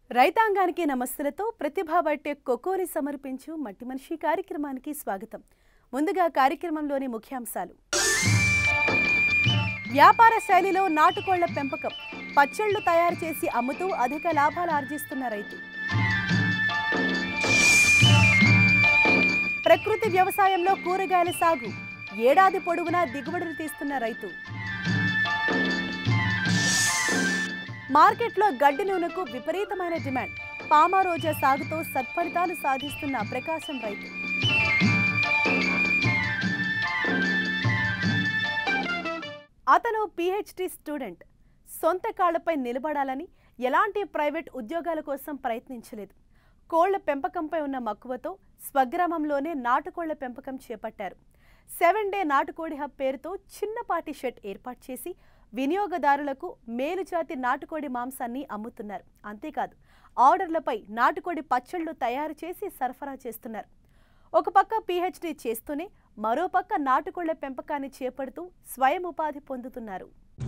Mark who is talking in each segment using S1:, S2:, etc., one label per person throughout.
S1: రైతాంగానికి నమస్తులతో ప్రతిభా బట్టే కొకోరి సమర్పించు మట్టి మనిషి కార్యక్రమానికి స్వాగతం ముందుగా కార్యక్రమంలోని ముఖ్యాంశాలు వ్యాపార శైలిలో నాటుకోళ్ల పెంపకం పచ్చళ్లు తయారు చేసి అమ్ముతూ అధిక లాభాలు ఆర్జిస్తున్న రైతు ప్రకృతి వ్యవసాయంలో కూరగాయల సాగు ఏడాది పొడవునా దిగుబడులు తీస్తున్న రైతు మార్కెట్లో గడ్డి నూనెకు విపరీతమైన డిమాండ్ పామారోజా సాగుతో సత్ఫలితాలు సాధిస్తున్న ప్రకాశం రైతు అతను పిహెచ్డి స్టూడెంట్ సొంత కాళ్లపై నిలబడాలని ఎలాంటి ప్రైవేట్ ఉద్యోగాల కోసం ప్రయత్నించలేదు కోళ్ల పెంపకంపై ఉన్న మక్కువతో స్వగ్రామంలోనే నాటుకోళ్ల పెంపకం చేపట్టారు సెవెన్ డే నాటుకోడి హబ్ పేరుతో చిన్నపాటి షెడ్ ఏర్పాటు చేసి వినియోగదారులకు మేలుజాతి నాటుకోడి మాంసాన్ని అమ్ముతున్నారు అంతేకాదు ఆర్డర్లపై నాటుకోడి పచ్చళ్లు తయారు చేసి సరఫరా చేస్తున్నారు ఒక పక్క పీహెచ్డీ చేస్తూనే మరో పక్క నాటుకోళ్ల పెంపకాన్ని చేపడుతూ స్వయం ఉపాధి పొందుతున్నారు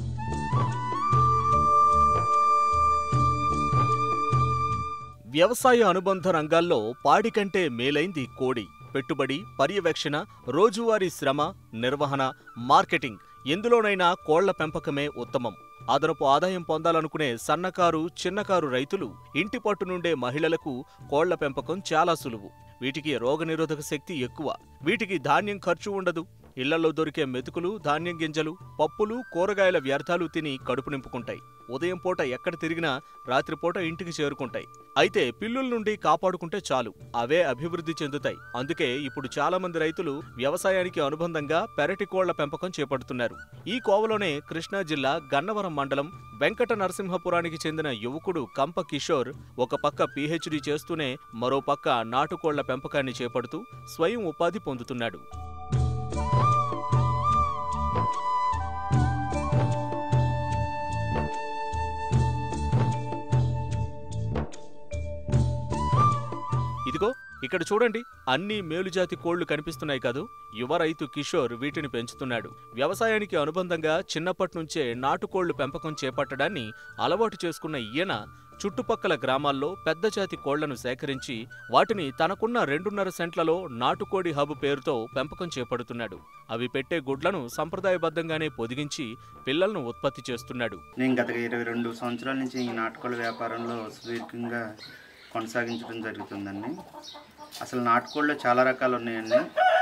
S2: వ్యవసాయ అనుబంధ రంగాల్లో పాడి కంటే మేలైంది కోడి పెట్టుబడి పర్యవేక్షణ రోజువారీ శ్రమ నిర్వహణ మార్కెటింగ్ ఎందులోనైనా కోళ్ల పెంపకమే ఉత్తమం అదనపు ఆదాయం పొందాలనుకునే సన్నకారు చిన్నకారు రైతులు ఇంటి పట్టు నుండే మహిళలకు కోళ్ల పెంపకం చాలా సులువు వీటికి రోగనిరోధక శక్తి ఎక్కువ వీటికి ధాన్యం ఖర్చు ఉండదు ఇళ్లలో దొరికే మెతుకులు ధాన్యం గింజలు పప్పులు కూరగాయల వ్యర్థాలు తిని కడుపు నింపుకుంటాయి ఉదయం పూట ఎక్కడ తిరిగినా రాత్రిపూట ఇంటికి చేరుకుంటాయి అయితే పిల్లుల నుండి కాపాడుకుంటే చాలు అవే అభివృద్ధి చెందుతాయి అందుకే ఇప్పుడు చాలా మంది రైతులు వ్యవసాయానికి అనుబంధంగా పెరటి కోళ్ల పెంపకం చేపడుతున్నారు ఈ కోవలోనే కృష్ణా జిల్లా గన్నవరం మండలం వెంకట నరసింహపురానికి చెందిన యువకుడు కంప కిషోర్ ఒక పక్క పీహెచ్డీ చేస్తూనే మరో పక్క నాటుకోళ్ల పెంపకాన్ని చేపడుతూ స్వయం ఉపాధి పొందుతున్నాడు ఇదిగో ఇక్కడ చూడండి అన్ని మేలుజాతి కోళ్లు కనిపిస్తున్నాయి కదూ యువ రైతు కిషోర్ వీటిని పెంచుతున్నాడు వ్యవసాయానికి అనుబంధంగా చిన్నప్పటి నుంచే నాటుకోళ్లు పెంపకం చేపట్టడాన్ని అలవాటు చేసుకున్న ఈయన చుట్టుపక్కల గ్రామాల్లో పెద్ద జాతి కోళ్లను సేకరించి వాటిని తనకున్న రెండున్నర సెంట్లలో నాటుకోడి హబ్ పేరుతో పెంపకం చేపడుతున్నాడు అవి పెట్టే గుడ్లను సంప్రదాయబద్ధంగానే పొదిగించి పిల్లలను ఉత్పత్తి చేస్తున్నాడు
S3: నేను గత ఇరవై రెండు సంవత్సరాల నుంచి ఈ నాటుకోళ్ళ వ్యాపారంలో సుదీర్ఘంగా కొనసాగించడం జరుగుతుందండి అసలు నాటుకోళ్ళు చాలా రకాలు ఉన్నాయండి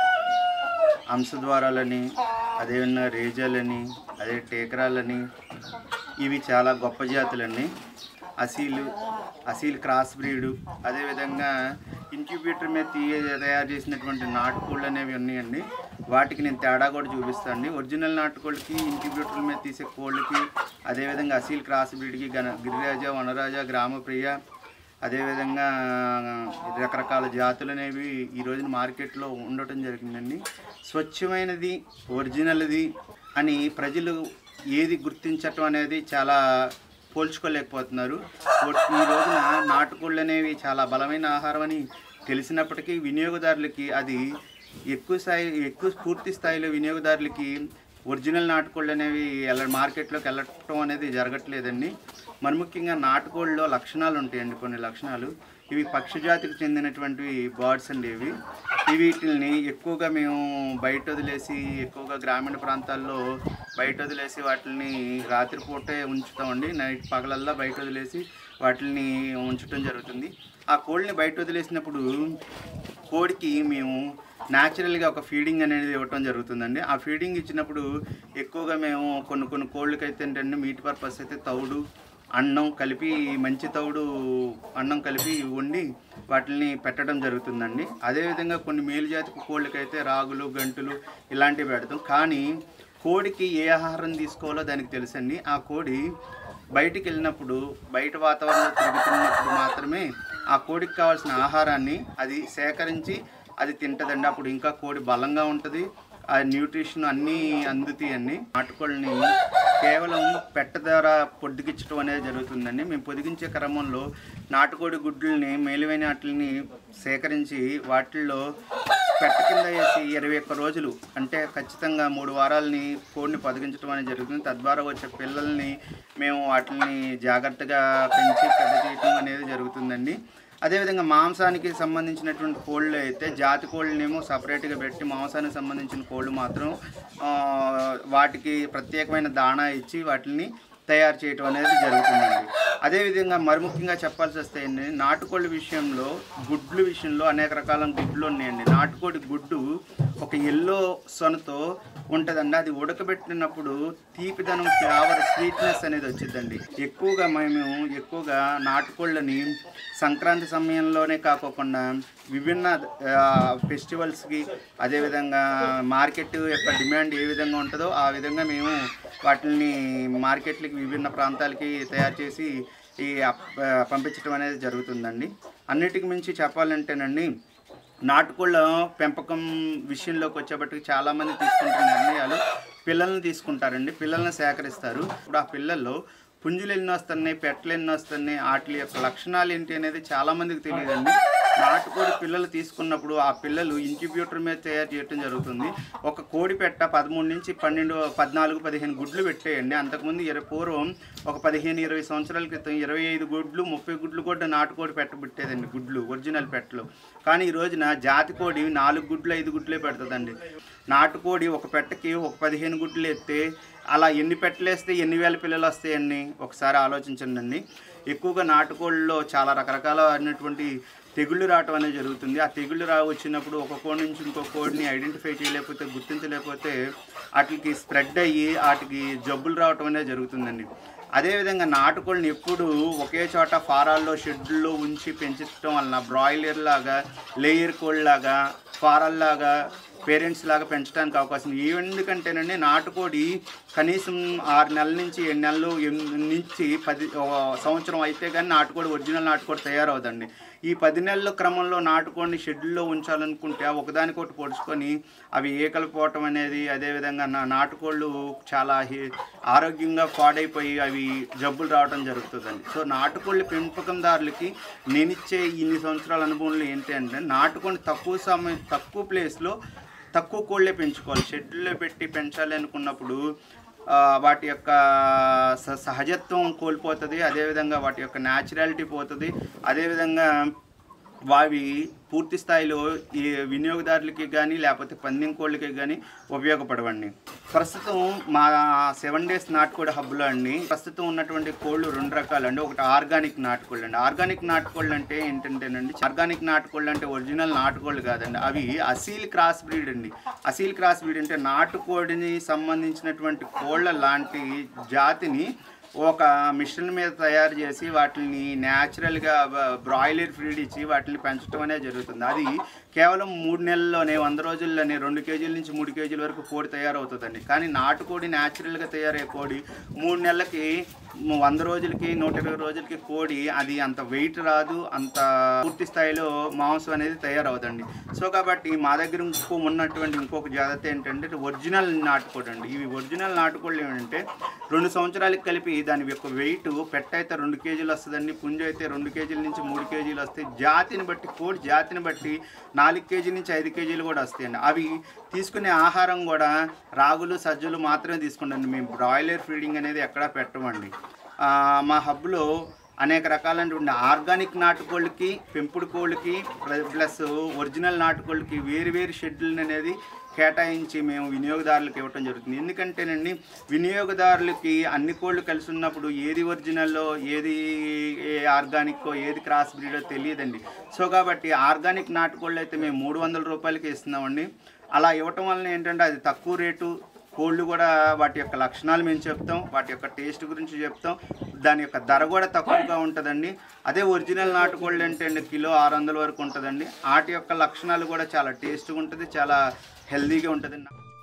S3: అంశద్వారాలని అదేవిధంగా రేజాలని అదే టేకరాలని ఇవి చాలా గొప్ప జాతులండి అసీలు అసీల్ క్రాస్ బ్రీడు అదేవిధంగా ఇంక్యుబేటర్ మీద తీయ తయారు చేసినటువంటి నాటుకోళ్ళు అనేవి ఉన్నాయండి వాటికి నేను తేడా కూడా చూపిస్తాను అండి ఒరిజినల్ నాటుకోళ్ళకి ఇంక్యుబేటర్ మీద తీసే కోళ్ళకి అదేవిధంగా అసీల్ క్రాస్ బ్రీడ్కి గన గిరిరాజ వనరాజ గ్రామప్రియ అదేవిధంగా రకరకాల జాతులు అనేవి ఈ రోజున మార్కెట్లో ఉండటం జరిగిందండి స్వచ్ఛమైనది ఒరిజినల్ది అని ప్రజలు ఏది గుర్తించటం అనేది చాలా పోల్చుకోలేకపోతున్నారు ఈ రోజున నాటుకోళ్ళు అనేవి చాలా బలమైన ఆహారం అని తెలిసినప్పటికీ వినియోగదారులకి అది ఎక్కువ స్థాయి ఎక్కువ పూర్తి స్థాయిలో వినియోగదారులకి ఒరిజినల్ నాటుకోళ్ళు అనేవి వెళ్ళ మార్కెట్లోకి వెళ్ళటం అనేది జరగట్లేదండి మరి ముఖ్యంగా నాటుకోళ్ళలో లక్షణాలు ఉంటాయండి కొన్ని లక్షణాలు ఇవి పక్షిజాతికి చెందినటువంటివి బర్డ్స్ అండి ఇవి ఈ వీటిని ఎక్కువగా మేము బయట వదిలేసి ఎక్కువగా గ్రామీణ ప్రాంతాల్లో బయట వదిలేసి వాటిని రాత్రిపూటే ఉంచుతామండి నైట్ పగలల్లా బయట వదిలేసి వాటిని ఉంచడం జరుగుతుంది ఆ కోళ్ళని బయట వదిలేసినప్పుడు కోడికి మేము న్యాచురల్గా ఒక ఫీడింగ్ అనేది ఇవ్వటం జరుగుతుందండి ఆ ఫీడింగ్ ఇచ్చినప్పుడు ఎక్కువగా మేము కొన్ని కొన్ని కోళ్ళకైతే ఏంటంటే మీట్ పర్పస్ అయితే తౌడు అన్నం కలిపి మంచి తౌడు అన్నం కలిపి వండి వాటిని పెట్టడం జరుగుతుందండి అదేవిధంగా కొన్ని మేలుజాతి కోళ్ళకైతే రాగులు గంటులు ఇలాంటివి పెడతాం కానీ కోడికి ఏ ఆహారం తీసుకోవాలో దానికి తెలుసండి ఆ కోడి బయటికి వెళ్ళినప్పుడు బయట వాతావరణంలో తిరుగుతున్నప్పుడు మాత్రమే ఆ కోడికి కావాల్సిన ఆహారాన్ని అది సేకరించి అది తింటదండి అప్పుడు ఇంకా కోడి బలంగా ఉంటుంది ఆ న్యూట్రిషన్ అన్నీ అందుతాయండి నాటుకోళ్ళని కేవలం పెట్ట ద్వారా పొద్దుగించడం అనేది జరుగుతుందండి మేము పొదిగించే క్రమంలో నాటుకోడి గుడ్లని మేలువైన వాటిని సేకరించి వాటిల్లో పెట్ట కింద వేసి ఇరవై ఒక్క రోజులు అంటే ఖచ్చితంగా మూడు వారాలని కోడిని పొదిగించడం అనేది జరుగుతుంది తద్వారా వచ్చే పిల్లల్ని మేము వాటిని జాగ్రత్తగా పెంచి పెద్ద చేయటం అనేది జరుగుతుందండి అదేవిధంగా మాంసానికి సంబంధించినటువంటి కోళ్ళు అయితే జాతి కోళ్ళనేమో సపరేట్గా పెట్టి మాంసానికి సంబంధించిన కోళ్ళు మాత్రం ఆ, వాటికి ప్రత్యేకమైన దాణా ఇచ్చి వాటిని తయారు చేయటం అనేది జరుగుతుందండి అదేవిధంగా మరి ముఖ్యంగా చెప్పాల్సి వస్తే ఏంటి, నాటుకోళ్ళ విషయంలో గుడ్లు విషయంలో అనేక రకాల గుడ్లు ఉన్నాయండి నాటుకోడి గుడ్డు ఒక ఎల్లో సొనతో ఉంటుందండి అది ఉడకబెట్టినప్పుడు తీపిదనం ఫ్లేవర్ స్వీట్నెస్ అనేది వచ్చిందండి ఎక్కువగా మేము ఎక్కువగా నాటుకోళ్ళని సంక్రాంతి సమయంలోనే కాకోకుండా విభిన్న ఆ, ఫెస్టివల్స్కి అదేవిధంగా మార్కెట్ యొక్క డిమాండ్ ఏ విధంగా ఉంటుందో ఆ విధంగా మేము వాటిని మార్కెట్లకి విభిన్న ప్రాంతాలకి తయారు చేసి ఈ అప్- పంపించడం అనేది జరుగుతుందండి అన్నిటికి మించి చెప్పాలంటేనండి నాటుకోళ్ళ పెంపకం విషయంలోకి వచ్చేప్పటికి చాలామంది తీసుకుంటున్న నిర్ణయాలు పిల్లల్ని తీసుకుంటారండి పిల్లల్ని సేకరిస్తారు ఇప్పుడు ఆ పిల్లల్లో పుంజులు ఎన్ని వస్తున్నాయి పెట్టలు ఎన్ని వస్తున్నాయి వాటి యొక్క లక్షణాలు ఏంటి అనేది చాలామందికి తెలియదండి నాటుకోడి పిల్లలు తీసుకున్నప్పుడు ఆ పిల్లలు ఇంక్యుబ్యూటర్ మీద తయారు చేయడం జరుగుతుంది ఒక కోడి పెట్ట పదమూడు నుంచి పన్నెండు పద్నాలుగు పదిహేను గుడ్లు పెట్టేయండి అంతకుముందు ఇరవై పూర్వం ఒక పదిహేను ఇరవై సంవత్సరాల క్రితం ఇరవై ఐదు గుడ్లు ముప్పై గుడ్లు కూడా నాటుకోడి పెట్టబెట్టేదండి గుడ్లు ఒరిజినల్ పెట్టలు కానీ ఈ రోజున జాతి కోడి నాలుగు గుడ్లు ఐదు గుడ్లే పెడుతుందండి నాటుకోడి ఒక పెట్టకి ఒక పదిహేను గుడ్లు ఎత్తే అలా ఎన్ని పెట్టలేస్తే ఎన్ని వేల పిల్లలు వస్తాయండి ఒకసారి ఆలోచించండి అండి ఎక్కువగా నాటుకోళ్ళలో చాలా రకరకాల అయినటువంటి తెగుళ్ళు రావటం అనేది జరుగుతుంది ఆ తెగుళ్ళు రా వచ్చినప్పుడు ఒక కోడి నుంచి ఇంకో కోడిని ఐడెంటిఫై చేయలేకపోతే గుర్తించలేకపోతే వాటికి స్ప్రెడ్ అయ్యి వాటికి జబ్బులు రావటం అనేది జరుగుతుందండి అదేవిధంగా నాటుకోళ్ళని ఎప్పుడు ఒకే చోట ఫారాల్లో షెడ్యూల్లో ఉంచి పెంచడం వలన బ్రాయిలర్ లాగా లేయర్ కోళ్ళ లాగా ఫారాల్లాగా పేరెంట్స్ లాగా పెంచడానికి అవకాశం ఉంది. ఎందుకంటేనండి నాటుకోడి కనీసం ఆరు నెలల నుంచి ఏడు నెలలు ఎనిమిది నుంచి పది ఒక సంవత్సరం అయితే కానీ నాటుకోడి ఒరిజినల్ నాటుకోడి తయారవుదండి ఈ పది నెలల క్రమంలో నాటుకోడిని షెడ్యూల్లో ఉంచాలనుకుంటే ఆ ఒకదానికొకటి పొడుచుకొని అవి ఏకలు పోవటం అనేది అదేవిధంగా నా నాటుకోళ్ళు చాలా హి- ఆరోగ్యంగా పాడైపోయి అవి జబ్బులు రావడం జరుగుతుందండి సో నాటుకోళ్ళ పెంపకందారులకి నేనిచ్చే ఇన్ని సంవత్సరాల అనుభవంలో ఏంటి అంటే నాటుకోని తక్కువ సమయం తక్కువ ప్లేస్లో తక్కువ కోళ్ళే పెంచుకోవాలి షెడ్యూల్లో పెట్టి పెంచాలి అనుకున్నప్పుడు ఆ, వాటి యొక్క స- సహజత్వం కోల్పోతుంది అదేవిధంగా వాటి యొక్క న్యాచురాలిటీ పోతుంది అదేవిధంగా వావి పూర్తి స్థాయిలో ఈ వినియోగదారులకి కానీ లేకపోతే పందెం కోళ్ళకి కానీ ఉపయోగపడవండి ప్రస్తుతం మా సెవెన్ డేస్ నాటుకోడి హబ్లో అండి ప్రస్తుతం ఉన్నటువంటి కోళ్ళు రెండు రకాలు అండి ఒకటి ఆర్గానిక్ నాటుకోళ్ళు అండి ఆర్గానిక్ నాటుకోళ్ళు అంటే ఏంటంటేనండి ఆర్గానిక్ నాటుకోళ్ళు అంటే ఒరిజినల్ నాటుకోళ్ళు కాదండి అవి అసీల్ క్రాస్ బ్రీడ్ అండి అసీల్ క్రాస్ బ్రీడ్ అంటే నాటుకోడిని సంబంధించినటువంటి కోళ్ళ లాంటి జాతిని ఒక మిషన్ మీద తయారు చేసి వాటిని న్యాచురల్గా బ్రాయిలర్ ఫీడ్ ఇచ్చి వాటిని పెంచడం అనేది జరుగుతుంది అది కేవలం మూడు నెలల్లోనే వంద రోజుల్లోనే రెండు కేజీల నుంచి మూడు కేజీల వరకు కోడి తయారవుతుందండి కానీ నాటుకోడి న్యాచురల్గా తయారయ్యే కోడి మూడు నెలలకి వంద రోజులకి నూట ఇరవై రోజులకి కోడి అది అంత వెయిట్ రాదు అంత పూర్తి స్థాయిలో మాంసం అనేది తయారవుదండి సో కాబట్టి మా దగ్గర ఇంకో ఉన్నటువంటి ఇంకొక జాగ్రత్త ఏంటంటే ఒరిజినల్ నాటుకోడి అండి ఇవి ఒరిజినల్ నాటుకోళ్ళు ఏంటంటే రెండు సంవత్సరాలకి కలిపి దాని యొక్క వెయిట్ పెట్ట అయితే రెండు కేజీలు వస్తుందండి పుంజు అయితే రెండు కేజీల నుంచి మూడు కేజీలు వస్తాయి జాతిని బట్టి కోడి జాతిని బట్టి నాలుగు కేజీల నుంచి ఐదు కేజీలు కూడా వస్తాయండి అవి తీసుకునే ఆహారం కూడా రాగులు సజ్జలు మాత్రమే తీసుకుంటాండి మేము బ్రాయిలర్ ఫీడింగ్ అనేది ఎక్కడా పెట్టమండి ఆ, మా హబ్లో అనేక రకాలైనటువంటి ఆర్గానిక్ నాటుకోళ్ళకి పెంపుడు కోళ్ళకి ప్ల- ప్లస్ ఒరిజినల్ నాటుకోళ్ళకి వేరు వేరు షెడ్యూల్ అనేది కేటాయించి మేము వినియోగదారులకు ఇవ్వటం జరుగుతుంది ఎందుకంటేనండి వినియోగదారులకి అన్ని కోళ్ళు కలిసి ఉన్నప్పుడు ఏది ఒరిజినల్లో ఏది ఆర్గానిక్కో ఏది క్రాస్ బ్రీడో తెలియదండి సో కాబట్టి ఆర్గానిక్ నాటుకోళ్ళు అయితే మేము మూడు వందల రూపాయలకి ఇస్తున్నామండి అలా ఇవ్వటం వలన ఏంటంటే అది తక్కువ రేటు కోళ్ళు కూడా వాటి యొక్క లక్షణాలు మేము చెప్తాం వాటి యొక్క టేస్ట్ గురించి చెప్తాం దాని యొక్క ధర కూడా తక్కువగా ఉంటుందండి అదే ఒరిజినల్ నాటుకోళ్ళు అంటే అండి కిలో ఆరు వందల వరకు ఉంటుందండి వాటి యొక్క లక్షణాలు కూడా చాలా టేస్ట్గా ఉంటుంది చాలా హెల్దీగా ఉంటుందండి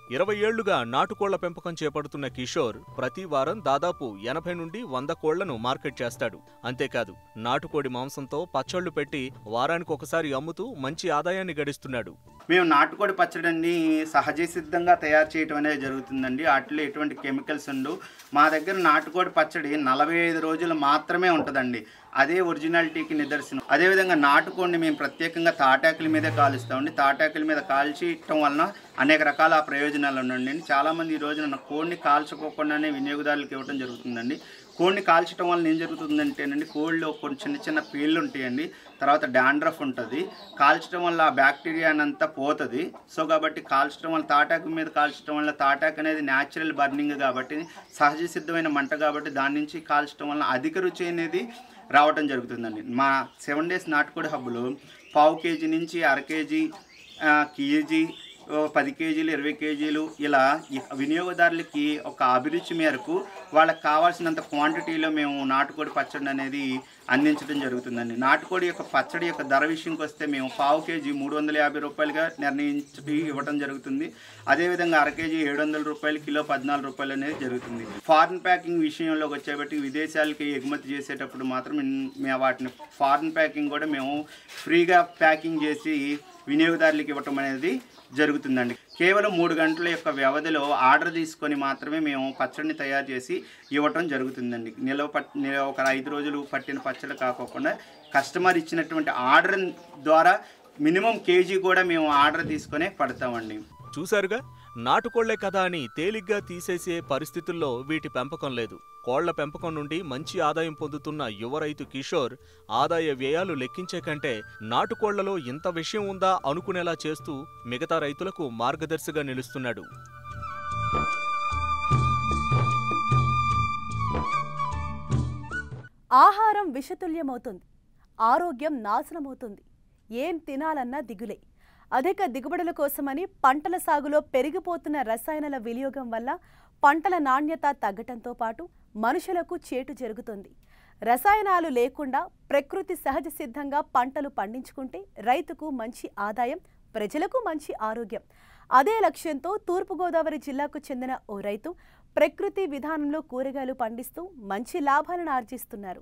S2: ఇరవై ఏళ్లుగా నాటుకోళ్ల పెంపకం చేపడుతున్న కిషోర్ ప్రతి వారం దాదాపు ఎనభై నుండి వంద కోళ్లను మార్కెట్ చేస్తాడు అంతేకాదు నాటుకోడి మాంసంతో పచ్చళ్లు పెట్టి వారానికి ఒకసారి అమ్ముతూ మంచి ఆదాయాన్ని గడిస్తున్నాడు
S3: మేము నాటుకోడి పచ్చడిని సహజ సిద్ధంగా తయారు చేయటం అనేది జరుగుతుందండి వాటిలో ఎటువంటి కెమికల్స్ ఉండవు మా దగ్గర నాటుకోడి పచ్చడి నలభై ఐదు రోజులు మాత్రమే ఉంటుందండి అదే ఒరిజినాలిటీకి నిదర్శనం అదేవిధంగా నాటుకోడిని మేము ప్రత్యేకంగా తాటాకుల మీదే కాలుస్తామండి తాటాకుల మీద కాల్చియటం వలన అనేక రకాల ప్రయోజనాలు ఉన్నాయండి చాలామంది ఈ రోజున కోడిని కాల్చుకోకుండానే వినియోగదారులకు ఇవ్వడం జరుగుతుందండి కోడిని కాల్చడం వల్ల ఏం జరుగుతుందంటేనండి కోడిలో కొన్ని చిన్న చిన్న పేర్లు ఉంటాయండి తర్వాత డాండ్రఫ్ ఉంటుంది కాల్చడం వల్ల ఆ బ్యాక్టీరియా అంతా పోతుంది సో కాబట్టి కాల్చడం వల్ల తాటాకు మీద కాల్చడం వల్ల తాటాకు అనేది న్యాచురల్ బర్నింగ్ కాబట్టి సహజ సిద్ధమైన మంట కాబట్టి దాని నుంచి కాల్చడం వల్ల అధిక రుచి అనేది రావటం జరుగుతుందండి మా సెవెన్ డేస్ నాటుకోడి హబ్బులో పావు కేజీ నుంచి అర కేజీ ఆ, కేజీ ఓ పది కేజీలు ఇరవై కేజీలు ఇలా ఈ వినియోగదారులకి ఒక అభిరుచి మేరకు వాళ్ళకి కావాల్సినంత క్వాంటిటీలో మేము నాటుకోడి పచ్చడి అనేది అందించడం జరుగుతుందండి నాటుకోడి యొక్క పచ్చడి యొక్క ధర విషయంకి వస్తే మేము పావు కేజీ మూడు వందల యాభై రూపాయలుగా నిర్ణయించి ఇవ్వడం జరుగుతుంది అదేవిధంగా అర కేజీ ఏడు వందల రూపాయలు కిలో పద్నాలుగు రూపాయలు అనేది జరుగుతుంది ఫారిన్ ప్యాకింగ్ విషయంలోకి వచ్చేబట్టి విదేశాలకి ఎగుమతి చేసేటప్పుడు మాత్రం ఇన్- మేము వాటిని ఫారిన్ ప్యాకింగ్ కూడా మేము ఫ్రీగా ప్యాకింగ్ చేసి వినియోగదారులకు ఇవ్వటం అనేది జరుగుతుందండి కేవలం మూడు గంటల యొక్క వ్యవధిలో ఆర్డర్ తీసుకొని మాత్రమే మేము పచ్చడిని తయారు చేసి ఇవ్వటం జరుగుతుందండి నిలవ పట్ నిలవ ఒక ఐదు రోజులు పట్టిన పచ్చడి కాకోకుండా కస్టమర్ ఇచ్చినటువంటి ఆర్డర్ ద్వారా మినిమం కేజీ కూడా మేము ఆర్డర్ తీసుకొనే పడతామండి
S2: చూశారుగా నాటుకోళ్లే కదా అని తేలిగ్గా తీసేసే పరిస్థితుల్లో వీటి పెంపకం లేదు కోళ్ల పెంపకం నుండి మంచి ఆదాయం పొందుతున్న యువ రైతు కిషోర్ ఆదాయ వ్యయాలు లెక్కించే కంటే నాటుకోళ్లలో ఇంత విషయం ఉందా అనుకునేలా చేస్తూ మిగతా రైతులకు మార్గదర్శిగా నిలుస్తున్నాడు
S1: ఆహారం విషతుల్యమవుతుంది ఆరోగ్యం నాశనమవుతుంది ఏం తినాలన్నా దిగులే అధిక దిగుబడుల కోసమని పంటల సాగులో పెరిగిపోతున్న రసాయనాల వినియోగం వల్ల పంటల నాణ్యత తగ్గటంతో పాటు మనుషులకు చేటు జరుగుతుంది రసాయనాలు లేకుండా ప్రకృతి సహజ సిద్ధంగా పంటలు పండించుకుంటే రైతుకు మంచి ఆదాయం ప్రజలకు మంచి ఆరోగ్యం అదే లక్ష్యంతో తూర్పుగోదావరి జిల్లాకు చెందిన ఓ రైతు ప్రకృతి విధానంలో కూరగాయలు పండిస్తూ మంచి లాభాలను ఆర్జిస్తున్నారు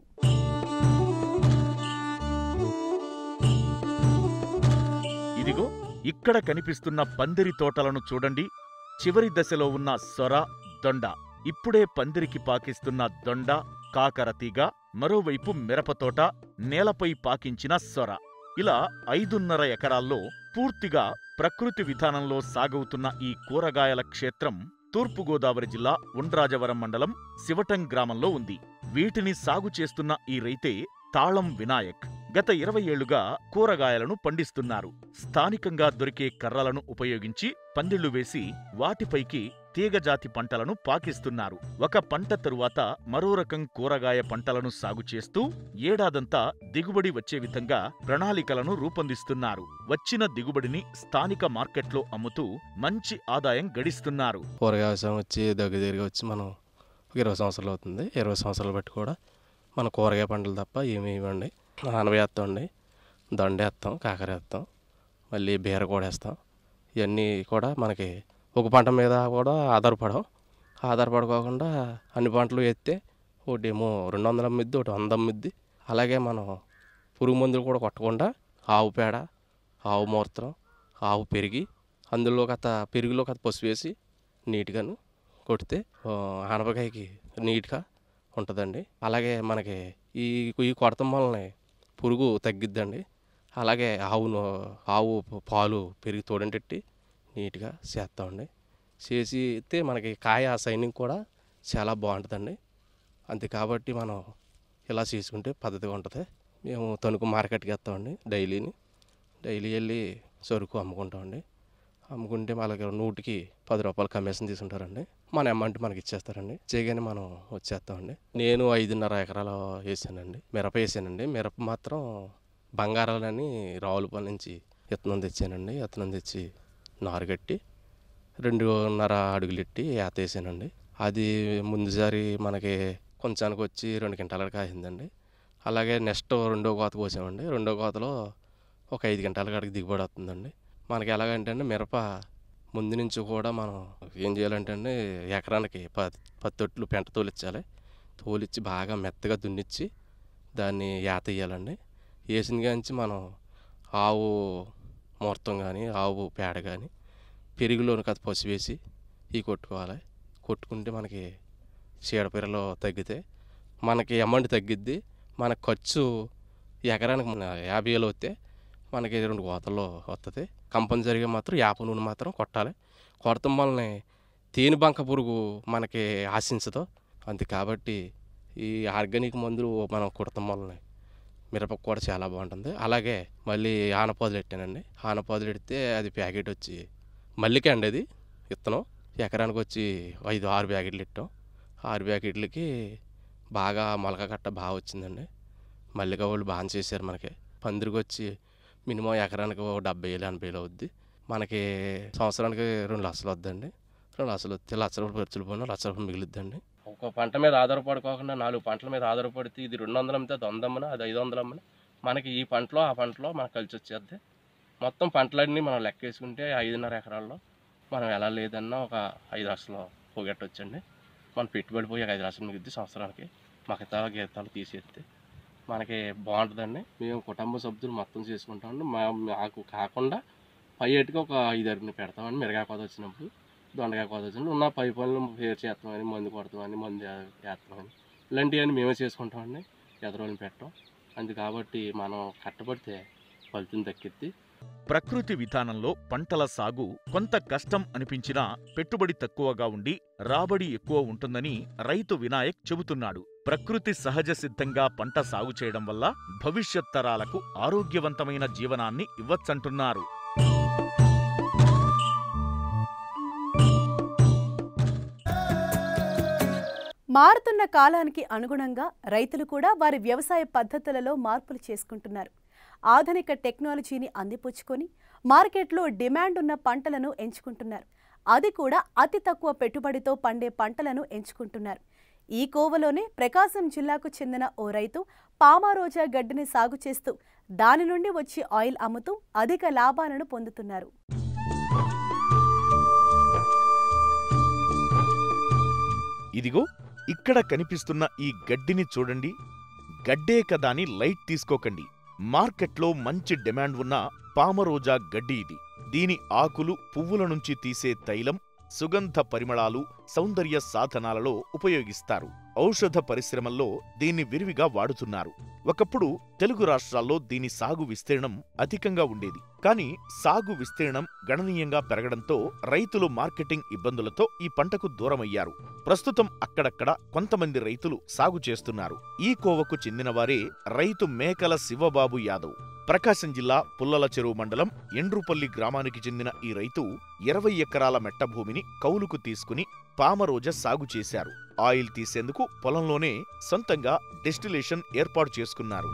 S4: ఇదిగో ఇక్కడ కనిపిస్తున్న పందిరి తోటలను చూడండి చివరి దశలో ఉన్న సొర దొండ ఇప్పుడే పందిరికి పాకిస్తున్న దొండ కాకర తీగ మరోవైపు మిరపతోట నేలపై పాకించిన సొర ఇలా ఐదున్నర ఎకరాల్లో పూర్తిగా ప్రకృతి విధానంలో సాగవుతున్న ఈ కూరగాయల క్షేత్రం తూర్పుగోదావరి జిల్లా ఉండ్రాజవరం మండలం శివటం గ్రామంలో ఉంది వీటిని సాగు చేస్తున్న ఈ రైతే తాళం వినాయక్ గత ఇరవై ఏళ్లుగా కూరగాయలను పండిస్తున్నారు స్థానికంగా దొరికే కర్రలను ఉపయోగించి పందిళ్లు వేసి వాటిపైకి తీగజాతి పంటలను పాకిస్తున్నారు ఒక పంట తరువాత మరో రకం కూరగాయ పంటలను సాగు చేస్తూ ఏడాదంతా దిగుబడి వచ్చే విధంగా ప్రణాళికలను రూపొందిస్తున్నారు వచ్చిన దిగుబడిని స్థానిక మార్కెట్లో అమ్ముతూ మంచి ఆదాయం గడిస్తున్నారు
S5: కూరగాయ వ్యవసాయం వచ్చి దగ్గర దగ్గరగా వచ్చి మనం ఒక ఇరవై సంవత్సరాలు అవుతుంది ఇరవై సంవత్సరాలు బట్టి కూడా మన కూరగాయ పంటలు తప్ప ఏమి ఇవ్వండి ఆనవ వేస్తామండి దొండ వేస్తాం కాకర వేస్తాం మళ్ళీ బీర కూడా వేస్తాం ఇవన్నీ కూడా మనకి ఒక పంట మీద కూడా ఆధారపడం ఆధారపడుకోకుండా అన్ని పంటలు వేస్తే ఒకటి ఏమో రెండు వందల అమ్మిద్ది ఒకటి వంద అమ్మిద్ది అలాగే మనం పురుగు మందులు కూడా కొట్టకుండా ఆవు పేడ ఆవు మూత్రం ఆవు పెరిగి అందులో కథ పెరుగులో కథ పసుపు వేసి నీట్గాను కొడితే ఆ, ఆనపకాయకి నీట్గా ఉంటుందండి అలాగే మనకి ఈ ఈ కొడతం వలన పురుగు తగ్గిద్దండి అలాగే ఆవును ఆవు పాలు పెరిగి తోడంటెట్టి నీట్గా చేస్తామండి చేసి అయితే మనకి కాయ సైనింగ్ కూడా చాలా బాగుంటుందండి అంతే కాబట్టి మనం ఇలా చేసుకుంటే పద్ధతిగా ఉంటుంది మేము తణుకు మార్కెట్కి వేస్తామండి డైలీని డైలీ వెళ్ళి సరుకు అమ్ముకుంటామండి అమ్ముకుంటే వాళ్ళకి నూటికి పది రూపాయలు కమిషన్ తీసుకుంటారండి మన అమౌంట్ మనకి ఇచ్చేస్తారండి చేయగానే మనం వచ్చేస్తామండి నేను ఐదున్నర ఎకరాలు వేసానండి మిరప వేసానండి మిరప మాత్రం బంగారాలని రావులపల్లి నుంచి విత్తనం తెచ్చానండి విత్తనం తెచ్చి నారు కట్టి రెండున్నర అడుగులు ఎట్టి ఏత వేసానండి అది ముందుసారి మనకి కొంచానికి వచ్చి రెండు క్వింటాల కాయిందండి అలాగే నెక్స్ట్ రెండో కోత కోసామండి రెండో కోతలో ఒక ఐదు గంటల కాడికి దిగుబడి వస్తుందండి మనకి ఎలాగంటే అండి మిరప ముందు నుంచి కూడా మనం ఏం చేయాలంటే అండి ఎకరానికి పది పది తొట్లు పెంట తోలిచ్చాలి తోలిచ్చి బాగా మెత్తగా దున్నిచ్చి దాన్ని ఏత వేయాలండి వేసిన కాంచి మనం ఆవు ముహూర్తం కానీ ఆవు పేడ కానీ పెరుగులోని కథ పసుపు వేసి ఇవి కొట్టుకోవాలి కొట్టుకుంటే మనకి చీడపీరలు తగ్గితే మనకి అమౌంట్ తగ్గిద్ది మన ఖర్చు ఎకరానికి మన యాభై వేలు వస్తే మనకి రెండు కోతల్లో వస్తుంది కంపల్సరీగా మాత్రం యాప నూనె మాత్రం కొట్టాలి కొడతాం వలన తేనె బంక పురుగు మనకి ఆశించదు అంతే కాబట్టి ఈ ఆర్గానిక్ మందులు మనం కొడతాం వలన మిరపకు కూడా చాలా బాగుంటుంది అలాగే మళ్ళీ ఆనపాదులు పెట్టానండి ఆనపాదులు పెడితే అది ప్యాకెట్ వచ్చి మల్లికే అండి అది విత్తనం ఎకరానికి వచ్చి ఐదు ఆరు ప్యాకెట్లు ఇట్టాం ఆరు ప్యాకెట్లకి బాగా మొలక కట్ట బాగా వచ్చిందండి మల్లిక వాళ్ళు బాగా చేశారు మనకి పందిరికి వచ్చి మినిమం ఎకరానికి ఓ డెబ్బై వేలు ఎనభై వేలు అవుద్ది మనకి సంవత్సరానికి రెండు లక్షలు వద్దండి రెండు లక్షలు వస్తే లక్ష రూపాయలు ఖర్చులు పోయినా లక్ష రూపాయలు మిగులుద్దండి ఒక పంట మీద ఆధారపడుకోకుండా నాలుగు పంటల మీద ఆధారపడితే ఇది రెండు వందలు అమ్మితే అది వంద అమ్మన అది ఐదు వందలు అమ్మన మనకి ఈ పంటలో ఆ పంటలో మనకు కలిసి వచ్చేద్ది మొత్తం పంటలన్నీ మనం లెక్క వేసుకుంటే ఐదున్నర ఎకరాల్లో మనం ఎలా లేదన్నా ఒక ఐదు లక్షలు పోగొట్టొచ్చండి మన పెట్టుబడి పోయి ఒక ఐదు లక్షలు మిగిద్ది సంవత్సరానికి మగతాలు గీతాలు తీసేస్తే మనకి బాగుంటుందండి మేము కుటుంబ సభ్యులు మొత్తం చేసుకుంటామండి మా మాకు కాకుండా పై ఏటికి ఒక ఐదారుని పెడతామండి మిరగాయ కోత వచ్చినప్పుడు దొండకాయ కోత వచ్చినప్పుడు ఉన్న పై పనులు పేరు చేస్తామని మందు కొడతామని మందు వేస్తామని ఇలాంటివన్నీ మేమే చేసుకుంటామండి ఎదరోళ్ళని పెట్టాం అందు కాబట్టి మనం కట్టబడితే ఫలితం దక్కిద్ది
S4: ప్రకృతి విధానంలో పంటల సాగు కొంత కష్టం అనిపించినా పెట్టుబడి తక్కువగా ఉండి రాబడి ఎక్కువ ఉంటుందని రైతు వినాయక్ చెబుతున్నాడు ప్రకృతి సహజ సిద్ధంగా పంట సాగు చేయడం వల్ల భవిష్యత్ తరాలకు ఆరోగ్యవంతమైన జీవనాన్ని ఇవ్వచ్చంటున్నారు
S1: మారుతున్న కాలానికి అనుగుణంగా రైతులు కూడా వారి వ్యవసాయ పద్ధతులలో మార్పులు చేసుకుంటున్నారు ఆధునిక టెక్నాలజీని అందిపుచ్చుకొని మార్కెట్లో డిమాండ్ ఉన్న పంటలను ఎంచుకుంటున్నారు అది కూడా అతి తక్కువ పెట్టుబడితో పండే పంటలను ఎంచుకుంటున్నారు ఈ కోవలోనే ప్రకాశం జిల్లాకు చెందిన ఓ రైతు పామారోజా గడ్డిని సాగు చేస్తూ దాని నుండి వచ్చే ఆయిల్ అమ్ముతూ అధిక లాభాలను పొందుతున్నారు
S4: ఇదిగో ఇక్కడ కనిపిస్తున్న ఈ గడ్డిని చూడండి గడ్డే కదా అని లైట్ తీసుకోకండి మార్కెట్లో మంచి డిమాండ్ ఉన్న పామరోజా గడ్డి ఇది దీని ఆకులు పువ్వుల నుంచి తీసే తైలం సుగంధ పరిమళాలు సౌందర్య సాధనాలలో ఉపయోగిస్తారు ఔషధ పరిశ్రమల్లో దీన్ని విరివిగా వాడుతున్నారు ఒకప్పుడు తెలుగు రాష్ట్రాల్లో దీని సాగు విస్తీర్ణం అధికంగా ఉండేది కానీ సాగు విస్తీర్ణం గణనీయంగా పెరగడంతో రైతులు మార్కెటింగ్ ఇబ్బందులతో ఈ పంటకు దూరమయ్యారు ప్రస్తుతం అక్కడక్కడ కొంతమంది రైతులు సాగు చేస్తున్నారు ఈ కోవకు చెందినవారే రైతు మేకల శివబాబు యాదవ్ ప్రకాశం జిల్లా పుల్లల చెరువు మండలం ఎండ్రుపల్లి గ్రామానికి చెందిన ఈ రైతు ఇరవై ఎకరాల మెట్ట భూమిని కౌలుకు తీసుకుని పామరోజ సాగు చేశారు ఆయిల్ తీసేందుకు పొలంలోనే సొంతంగా డెస్టిలేషన్ ఏర్పాటు చేసుకున్నారు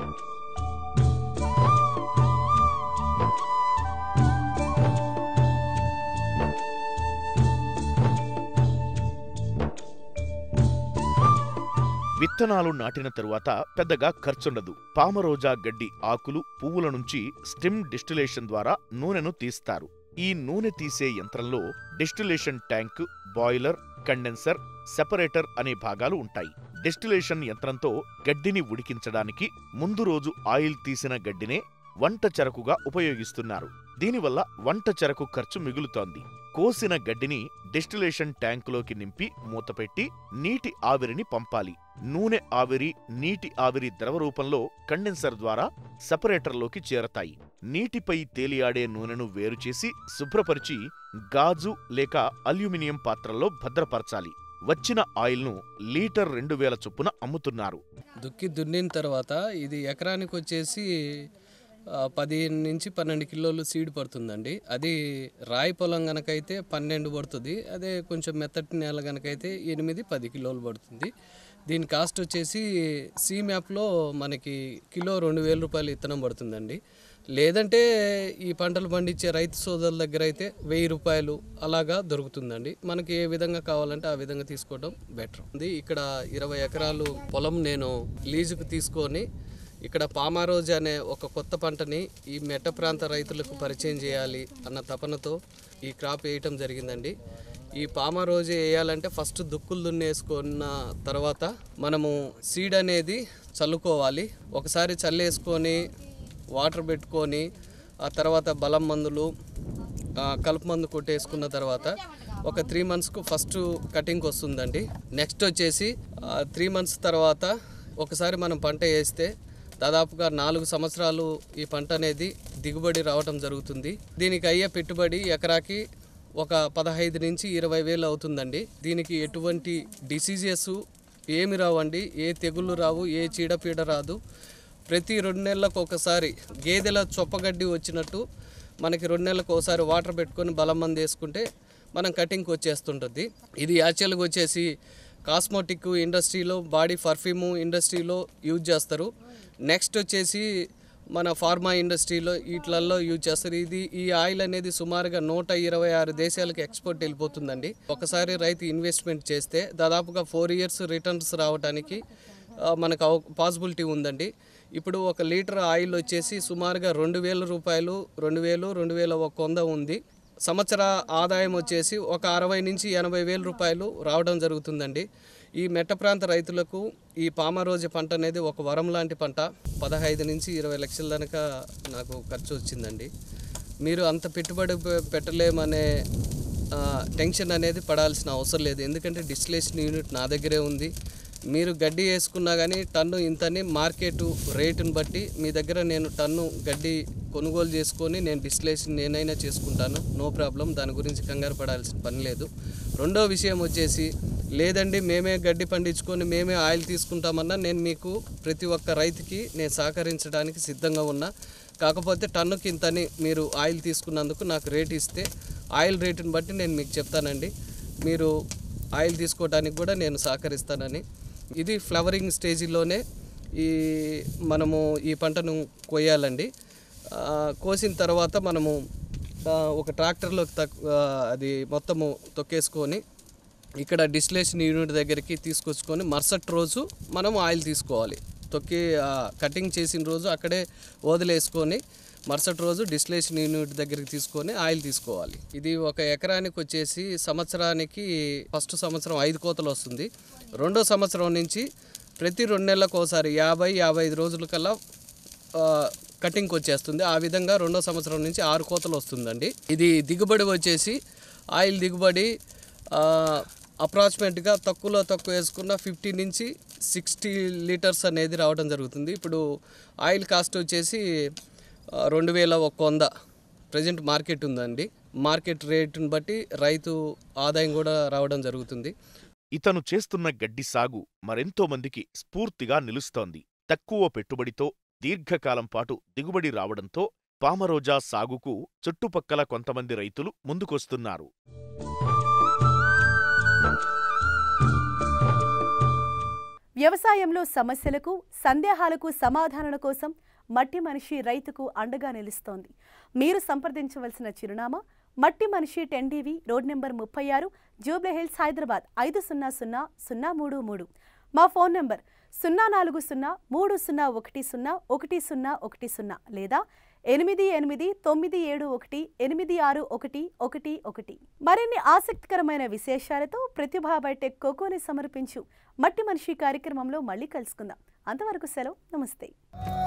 S4: విత్తనాలు నాటిన తరువాత పెద్దగా ఖర్చుండదు పామరోజా గడ్డి ఆకులు పువ్వుల నుంచి స్టెమ్ డిస్టిలేషన్ ద్వారా నూనెను తీస్తారు ఈ నూనె తీసే యంత్రంలో distillation tank boiler condenser separator అనే భాగాలు ఉంటాయి డిస్టిలేషన్ యంత్రంతో గడ్డిని ఉడికించడానికి ముందు రోజు ఆయిల్ తీసిన గడ్డినే వంట చెరకుగా ఉపయోగిస్తున్నారు దీనివల్ల వంట చెరకు ఖర్చు మిగులుతోంది కోసిన గడ్డిని డిస్టిలేషన్ ట్యాంకులోకి నింపి మూతపెట్టి నీటి ఆవిరిని పంపాలి నూనె ఆవిరి నీటి ఆవిరి ద్రవ రూపంలో కండెన్సర్ ద్వారా సెపరేటర్లోకి చేరతాయి నీటిపై తేలియాడే నూనెను వేరుచేసి శుభ్రపరిచి గాజు లేక అల్యూమినియం పాత్రల్లో భద్రపరచాలి వచ్చిన ఆయిల్ను లీటర్ రెండు వేల చొప్పున అమ్ముతున్నారు
S6: దుక్కి దున్నిన తర్వాత ఇది ఎకరానికి వచ్చేసి ఆ, పదిహేను నుంచి పన్నెండు కిలోలు సీడ్ పడుతుందండి అది రాయి పొలం కనుకైతే పన్నెండు పడుతుంది అదే కొంచెం మెత్తటి నేల కనుకైతే ఎనిమిది పది కిలోలు పడుతుంది దీని కాస్ట్ వచ్చేసి సి మ్యాప్లో మనకి కిలో రెండు వేల రూపాయలు ఇత్తనం పడుతుందండి లేదంటే ఈ పంటలు పండించే రైతు సోదరుల దగ్గర అయితే వెయ్యి రూపాయలు అలాగా దొరుకుతుందండి మనకి ఏ విధంగా కావాలంటే ఆ విధంగా తీసుకోవడం బెటర్ ఉంది ఇక్కడ ఇరవై ఎకరాలు పొలం నేను లీజుకు తీసుకొని ఇక్కడ పామారోజ్ అనే ఒక కొత్త పంటని ఈ మెట్ట ప్రాంత రైతులకు పరిచయం చేయాలి అన్న తపనతో ఈ క్రాప్ వేయటం జరిగిందండి ఈ పామ రోజు వేయాలంటే ఫస్ట్ దుక్కులు దున్నేసుకున్న తర్వాత మనము సీడ్ అనేది చల్లుకోవాలి ఒకసారి చల్లేసుకొని వాటర్ పెట్టుకొని ఆ తర్వాత బలం మందులు ఆ, కలుపు మందు కొట్టేసుకున్న తర్వాత ఒక త్రీ మంత్స్కు ఫస్ట్ కటింగ్ వస్తుందండి నెక్స్ట్ వచ్చేసి త్రీ మంత్స్ తర్వాత ఒకసారి మనం పంట వేస్తే దాదాపుగా నాలుగు సంవత్సరాలు ఈ పంట అనేది దిగుబడి రావటం జరుగుతుంది దీనికి అయ్యే పెట్టుబడి ఎకరాకి ఒక పదహైదు నుంచి ఇరవై వేలు అవుతుందండి దీనికి ఎటువంటి డిసీజెస్ ఏమి రావండి ఏ తెగుళ్ళు రావు ఏ చీడపీడ రాదు ప్రతి రెండు నెలలకు ఒకసారి గేదెల చొప్పగడ్డి వచ్చినట్టు మనకి రెండు నెలలకు ఒకసారి వాటర్ పెట్టుకొని బలం మంది వేసుకుంటే మనం కటింగ్కి వచ్చేస్తుంటుంది ఇది యాక్చువల్గా వచ్చేసి కాస్మోటిక్ ఇండస్ట్రీలో బాడీ పర్ఫ్యూమ్ ఇండస్ట్రీలో యూజ్ చేస్తారు నెక్స్ట్ వచ్చేసి మన ఫార్మా ఇండస్ట్రీలో వీటిలలో యూజ్ చేస్తారు ఇది ఈ ఆయిల్ అనేది సుమారుగా నూట ఇరవై ఆరు దేశాలకు ఎక్స్పోర్ట్ వెళ్ళిపోతుందండి ఒకసారి రైతు ఇన్వెస్ట్మెంట్ చేస్తే దాదాపుగా ఫోర్ ఇయర్స్ రిటర్న్స్ రావడానికి ఆ, మనకు పాసిబిలిటీ ఉందండి ఇప్పుడు ఒక లీటర్ ఆయిల్ వచ్చేసి సుమారుగా రెండు వేల రూపాయలు రెండు వేలు రెండు వేల ఒక వంద ఉంది సంవత్సర ఆదాయం వచ్చేసి ఒక అరవై నుంచి ఎనభై వేల రూపాయలు రావడం జరుగుతుందండి ఈ మెట్ట ప్రాంత రైతులకు ఈ పామరోజు పంట అనేది ఒక వరం లాంటి పంట పదహైదు నుంచి ఇరవై లక్షల దాకా నాకు ఖర్చు వచ్చిందండి మీరు అంత పెట్టుబడి పె- పెట్టలేమనే ఆ, టెన్షన్ అనేది పడాల్సిన అవసరం లేదు ఎందుకంటే డిస్టిలేషన్ యూనిట్ నా దగ్గరే ఉంది మీరు గడ్డి వేసుకున్నా కానీ టన్ను ఇంతని మార్కెట్ రేటుని బట్టి మీ దగ్గర నేను టన్ను గడ్డి కొనుగోలు చేసుకొని నేను డిస్టిలేషన్ నేనైనా చేసుకుంటాను నో ప్రాబ్లం దాని గురించి కంగారు పడాల్సిన పని లేదు రెండో విషయం వచ్చేసి లేదండి మేమే గడ్డి పండించుకొని మేమే ఆయిల్ తీసుకుంటామన్నా నేను మీకు ప్రతి ఒక్క రైతుకి నేను సహకరించడానికి సిద్ధంగా ఉన్నా కాకపోతే టన్నుకి ఇంతని మీరు ఆయిల్ తీసుకున్నందుకు నాకు రేట్ ఇస్తే ఆయిల్ రేటుని బట్టి నేను మీకు చెప్తానండి మీరు ఆయిల్ తీసుకోవడానికి కూడా నేను సహకరిస్తానని ఇది ఫ్లవరింగ్ స్టేజిలోనే ఈ మనము ఈ పంటను కొయ్యాలండి ఆ, కోసిన తర్వాత మనము ఆ, ఒక ట్రాక్టర్లోకి తక్ ఆ, అది మొత్తము తొక్కేసుకొని ఇక్కడ డిస్టిలేషన్ యూనిట్ దగ్గరికి తీసుకొచ్చుకొని మరుసటి రోజు మనం ఆయిల్ తీసుకోవాలి తొక్కి ఆ, కటింగ్ చేసిన రోజు అక్కడే వదిలేసుకొని మరుసటి రోజు డిస్టిలేషన్ యూనిట్ దగ్గరికి తీసుకొని ఆయిల్ తీసుకోవాలి ఇది ఒక ఎకరానికి వచ్చేసి సంవత్సరానికి ఫస్ట్ సంవత్సరం ఐదు కోతలు వస్తుంది రెండో సంవత్సరం నుంచి ప్రతి రెండు నెలలకు ఒకసారి యాభై యాభై ఐదు రోజుల కల్లా ఆ, కటింగ్కి వచ్చేస్తుంది ఆ విధంగా రెండో సంవత్సరం నుంచి ఆరు కోతలు వస్తుందండి ఇది దిగుబడి వచ్చేసి ఆయిల్ దిగుబడి అప్రాక్సిమేట్గా తక్కువలో తక్కువ వేసుకున్న ఫిఫ్టీ నుంచి సిక్స్టీ లీటర్స్ అనేది రావడం జరుగుతుంది ఇప్పుడు ఆయిల్ కాస్ట్ వచ్చేసి ఆ, రెండు వేల ఒక వంద ప్రజెంట్ మార్కెట్ ఉందండి మార్కెట్ రేటుని బట్టి రైతు ఆదాయం కూడా రావడం జరుగుతుంది
S4: ఇతను చేస్తున్న గడ్డి సాగు మరెంతో మందికి స్ఫూర్తిగా నిలుస్తోంది తక్కువ పెట్టుబడితో దీర్ఘకాలం పాటు దిగుబడి రావడంతో పామరోజా సాగుకు చుట్టుపక్కల కొంతమంది రైతులు ముందుకొస్తున్నారు
S1: వ్యవసాయంలో సమస్యలకు సందేహాలకు సమాధానాల కోసం మట్టి మనిషి రైతుకు అండగా నిలుస్తోంది మీరు సంప్రదించవలసిన చిరునామా మట్టి మనిషి టెన్ టీవీ రోడ్ నెంబర్ ముప్పై ఆరు జూబ్లీ హిల్స్ హైదరాబాద్ ఐదు సున్నా సున్నా సున్నా మూడు మూడు మా ఫోన్ నెంబర్ సున్నా నాలుగు సున్నా మూడు సున్నా ఒకటి సున్నా ఒకటి సున్నా ఒకటి సున్నా లేదా ఎనిమిది ఎనిమిది తొమ్మిది ఏడు ఒకటి ఎనిమిది ఆరు ఒకటి ఒకటి ఒకటి మరిన్ని ఆసక్తికరమైన విశేషాలతో ప్రతిభా బైటెక్ కోకోని సమర్పించు మట్టి మనిషి కార్యక్రమంలో మళ్ళీ కలుసుకుందాం అంతవరకు సెలవు నమస్తే